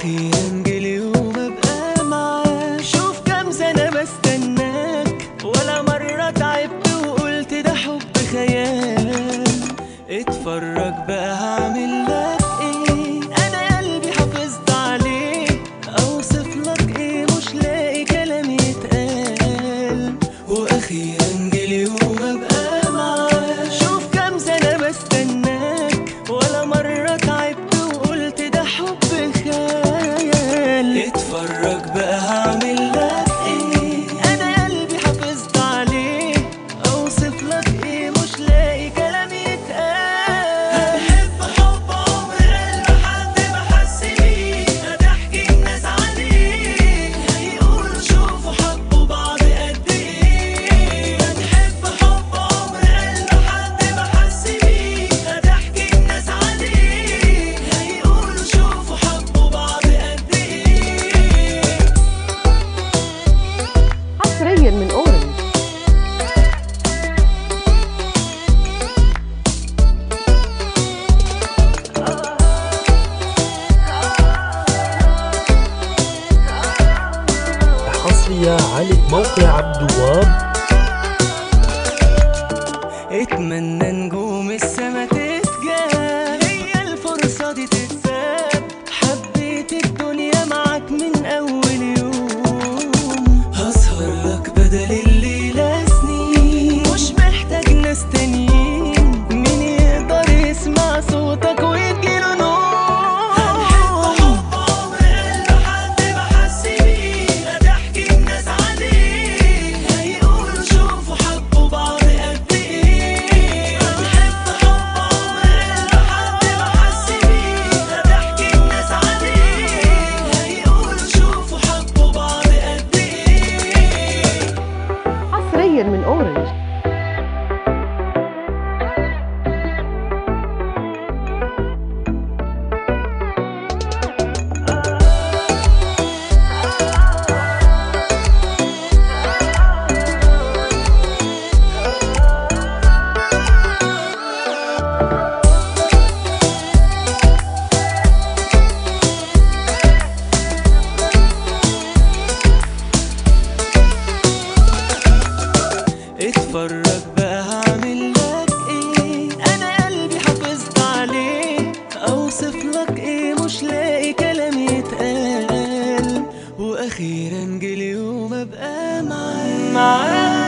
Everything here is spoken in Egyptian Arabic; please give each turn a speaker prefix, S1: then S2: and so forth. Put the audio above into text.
S1: واخيرا جه اليوم ابقى معاك شوف كام سنه بستناك ولا مره تعبت وقلت ده حب خيال اتفرج بقى هعمل لك ايه انا قلبي حافظت عليه اوصف لك ايه مش لاقي كلام يتقال واخيرا جه اليوم ابقى معاك شوف كام سنه بستناك ولا مره تعبت وقلت ده حب خيال اتفرج بقى هعمل لك ايه انا قلبي حافظت عليه اوصف لك ايه مش لاقي كلام يتقال هحب حب عمر قلب حد ما حس بيه هتحكي الناس عليه هيقولوا شوفوا حبوا بعض قد ايه هتحب حب عمر قلب حد ما حس بيه هتحكي الناس عليه هيقولوا شوفوا حبوا بعض قد ايه
S2: حصريا من اورنج
S3: حصرية على موقع عبد الوهاب
S1: اتمنى نجوم السما تتجاب هي الفرصة دي تتساب حبيت الدنيا معاك من أول يوم هسهر لك بدل الليلة سنين مش محتاج ناس تانيين مين يقدر يسمع صوتك ويجيله نور هنحب حب عمر قلب حد ما حس بيه هتحكي الناس عليه هيقولوا شوفوا حبوا بعض قد ايه هنحب حب عمر قلب حد ما حس بيه هتحكي الناس عليه هيقولوا شوفوا حبوا بعض قد ايه
S2: حصريا من اورنج
S1: اتفرج بقى هعمل لك ايه انا قلبي حافظت عليه اوصف لك ايه مش لاقي كلام يتقال واخيرا جه اليوم ابقى معاك معاك